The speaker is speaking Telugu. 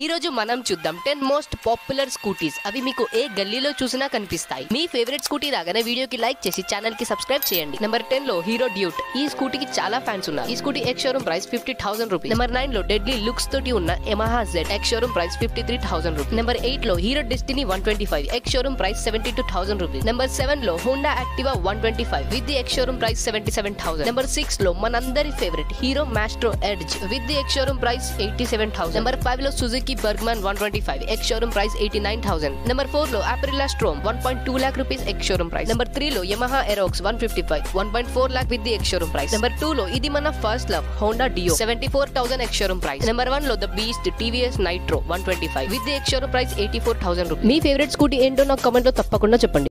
ఈ రోజు మనం చూద్దాం టెన్ మోస్ట్ పాపులర్ స్కూటీస్ అవి మీకు ఏ గల్లీలో చూసినా కనిపిస్తాయి మీ ఫేవరెట్ స్కూటీ రాగానే వీడియోకి లైక్ చేసి ఛానల్ కి సబ్స్క్రైబ్ చేయండి నెంబర్ టెన్ లో హీరో డ్యూట్ ఈ స్కూటీకి చాలా ఫ్యాన్స్ ఉన్నారు ఈ scooty ex showroom price fifty thousand rupees number nine లో డెడ్లీ లుక్స్ తోటి ఉన్న Yamaha Z ex showroom price fifty three thousand rupees number eight లో Hero Destini one twenty five ex showroom price seventy two thousand rupees number seven లో Honda Activa one twenty five with the ex showroom price seventy seven thousand number six లో మనందరి favourite Hero Maestro Edge with the ex showroom price eighty seven thousand number five లో Suzuki Burgman one twenty five ex showroom price eighty nine thousand number four లో Aprilia Storm one point two lakh rupees ex showroom price number three లో Yamaha Aerox one fifty five one point four lakh with the ex showroom price number two లో ఇది మన first love Honda Dio seventy four thousand ex showroom price number one లో the beast TVS Ntorq one twenty five with the ex showroom price eighty four thousand rupees మీ ఫేవరెట్ స్కూటీ ఏంటో నాకు కమెంట్ లో తప్పకుండా చెప్పండి